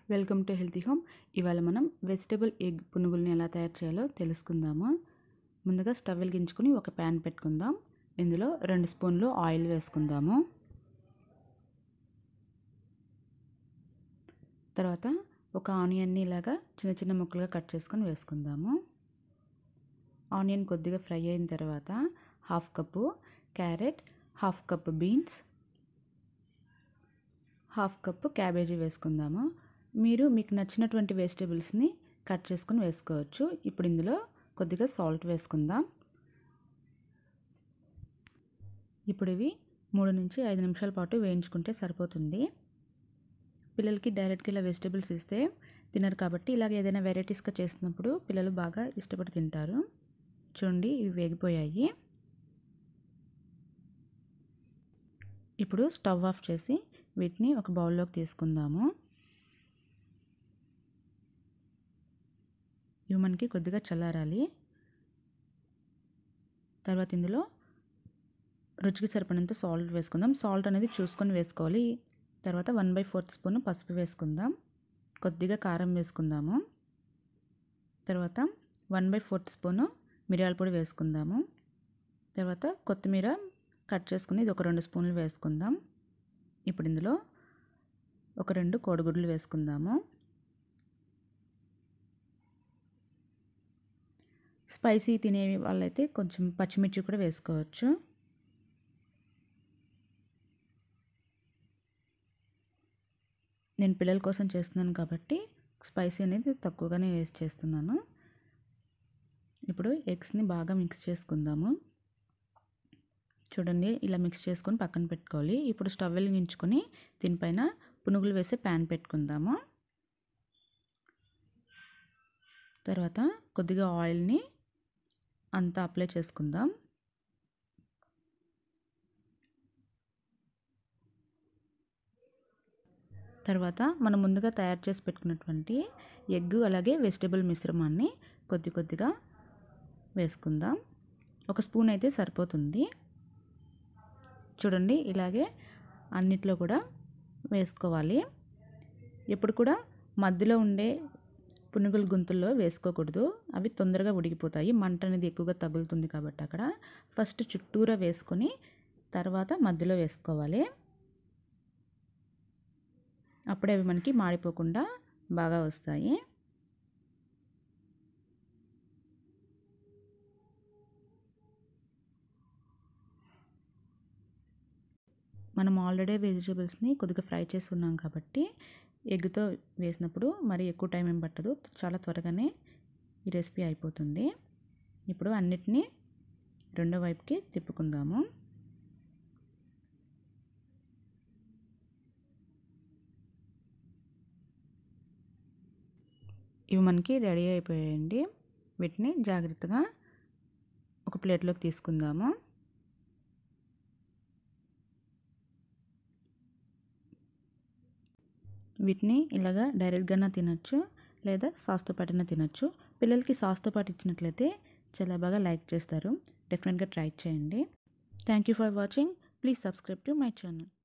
welcome to healthy home ఇవాళ మనం vegetable egg పునుగుల్ని ఎలా తయారు చేయాలో తెలుసుకుందాము ముందుగా స్టవ్ వెలిగించుకుని ఒక ప్యాన్ పెట్టుకుందాం ఇందులో రెండు స్పూన్లు ఆయిల్ వేసుకుందాము తర్వాత ఒక ఆనియన్ని ఇలాగా చిన్న చిన్న ముక్కలుగా కట్ చేసుకొని వేసుకుందాము ఆనియన్ కొద్దిగా ఫ్రై అయిన తర్వాత half cup carrot half cup beans half cup cabbage వేసుకుందాము మీరు మీకు నచ్చినటువంటి వెజిటేబుల్స్ని కట్ చేసుకుని వేసుకోవచ్చు ఇప్పుడు ఇందులో కొద్దిగా సాల్ట్ వేసుకుందాం ఇప్పుడు ఇవి మూడు నుంచి ఐదు నిమిషాల పాటు వేయించుకుంటే సరిపోతుంది పిల్లలకి డైరెక్ట్గా ఇలా వెజిటేబుల్స్ ఇస్తే తినరు కాబట్టి ఇలాగ ఏదైనా వెరైటీస్గా చేసినప్పుడు పిల్లలు బాగా ఇష్టపడి తింటారు చూడండి ఇవి వేగిపోయాయి ఇప్పుడు స్టవ్ ఆఫ్ చేసి వీటిని ఒక బౌల్లోకి తీసుకుందాము ఇవి మనకి కొద్దిగా చల్లారాలి తర్వాత ఇందులో రుచికి సరిపడినంత సాల్ట్ వేసుకుందాం సాల్ట్ అనేది చూసుకొని వేసుకోవాలి తర్వాత వన్ బై ఫోర్త్ స్పూన్ పసుపు వేసుకుందాం కొద్దిగా కారం వేసుకుందాము తర్వాత వన్ బై ఫోర్త్ స్పూను మిరియాల పొడి వేసుకుందాము తర్వాత కొత్తిమీర కట్ చేసుకుని ఇది ఒక రెండు స్పూన్లు వేసుకుందాం ఇప్పుడు ఇందులో ఒక రెండు కోడిగుడ్లు వేసుకుందాము స్పైసీ తినే వాళ్ళైతే కొంచెం పచ్చిమిర్చి కూడా వేసుకోవచ్చు నేను పిల్లల కోసం చేస్తున్నాను కాబట్టి స్పైసీ అనేది తక్కువగానే వేసి చేస్తున్నాను ఇప్పుడు ఎగ్స్ని బాగా మిక్స్ చేసుకుందాము చూడండి ఇలా మిక్స్ చేసుకొని పక్కన పెట్టుకోవాలి ఇప్పుడు స్టవ్ వెలిగించుకొని దీనిపైన పునుగులు వేసే ప్యాన్ పెట్టుకుందాము తర్వాత కొద్దిగా ఆయిల్ని అంతా అప్లై చేసుకుందాం తర్వాత మనం ముందుగా తయారు చేసి పెట్టుకున్నటువంటి ఎగ్ అలాగే వెజిటేబుల్ మిశ్రమాన్ని కొద్ది కొద్దిగా వేసుకుందాం ఒక స్పూన్ అయితే సరిపోతుంది చూడండి ఇలాగే అన్నిట్లో కూడా వేసుకోవాలి ఎప్పుడు కూడా మధ్యలో ఉండే పునుగుల గుంతుల్లో వేసుకోకూడదు అవి తొందరగా ఉడికిపోతాయి మంట అనేది ఎక్కువగా తగులుతుంది కాబట్టి అక్కడ ఫస్ట్ చుట్టూరా వేసుకొని తర్వాత మధ్యలో వేసుకోవాలి అప్పుడే అవి మనకి మాడిపోకుండా బాగా వస్తాయి మనం ఆల్రెడీ వెజిటేబుల్స్ని కొద్దిగా ఫ్రై చేసి ఉన్నాం కాబట్టి ఎగ్తో వేసినప్పుడు మరి ఎక్కువ టైం ఏం పట్టదు చాలా త్వరగానే ఈ రెసిపీ అయిపోతుంది ఇప్పుడు అన్నిటినీ రెండో వైపుకి తిప్పుకుందాము ఇవి మనకి రెడీ అయిపోయాయండి వీటిని జాగ్రత్తగా ఒక ప్లేట్లోకి తీసుకుందాము వీటిని ఇలాగా డైరెక్ట్గానే తినచ్చు లేదా సాస్తో పాటైనా తినచ్చు పిల్లలకి సాస్తో పాటు ఇచ్చినట్లయితే చాలా బాగా లైక్ చేస్తారు డెఫినెట్గా ట్రై చేయండి thank you for watching please subscribe to my channel